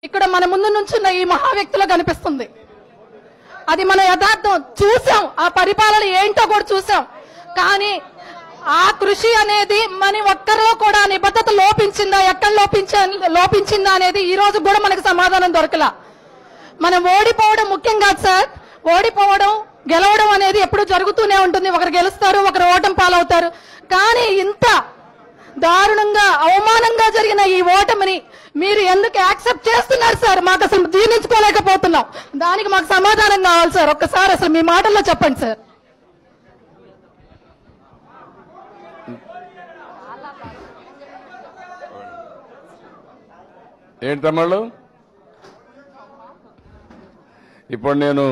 ఇక్కడ మన ముందు నుంచున్న ఈ మహా వ్యక్తిలో కనిపిస్తుంది అది మన యథార్థం చూసాం ఆ పరిపాలన ఏంటో కూడా చూసాం కానీ ఆ కృషి అనేది మన ఒక్కరిలో కూడా నిబద్ధత లోపించిందా ఎక్కడ లోపించా లోపించిందా అనేది ఈ రోజు కూడా మనకు సమాధానం దొరకలా మనం ఓడిపోవడం ముఖ్యం కాదు సార్ ఓడిపోవడం గెలవడం అనేది ఎప్పుడు జరుగుతూనే ఉంటుంది ఒకరు గెలుస్తారు ఒకరు ఓటం పాలవుతారు కానీ ఇంత దారుణంగా అవమానంగా జరిగిన ఈ ఓటమిని మీరు ఎందుకు యాక్సెప్ట్ చేస్తున్నారు సార్ మాకు అసలు జీర్ణించుకోలేకపోతున్నాం దానికి మాకు సమాధానం కావాలి సార్ ఒక్కసారి అసలు మీ మాటల్లో చెప్పండి సార్ ఏంటి తమ్ముళ్ళు ఇప్పుడు నేను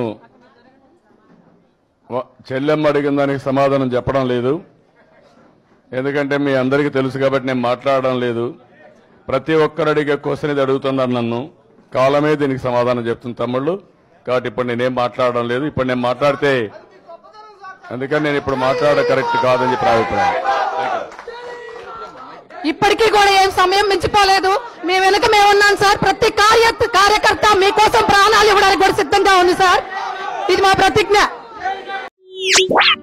వ- చెల్లెమ్మ అడిగిన దానికి సమాధానం చెప్పడం లేదు ఎందుకంటే మీ అందరికీ తెలుసు కాబట్టి నేను మాట్లాడడం లేదు ప్రతి ఒక్కరు అడిగే క్వశ్చన్ ఇది అడుగుతున్నారు నన్ను కాలమే దీనికి సమాధానం చెప్తుంది తమ్ముళ్ళు కాబట్టి ఇప్పుడు నేనేం మాట్లాడడం లేదు ఇప్పుడు నేను మాట్లాడితే అందుకని నేను ఇప్పుడు మాట్లాడడం కరెక్ట్ కాదని చెప్పి నా అభిప్రాయం ఇప్పటికీ కూడా ఏం సమయం మించిపోలేదు మీ వెనుక మేమున్నాం సార్ ప్రతి కార్య కార్యకర్త మీకోసం ప్రాణాలు ఇవ్వడానికి కూడా సిద్ధంగా ఉంది సార్ ఇది మా ప్రతిజ్ఞ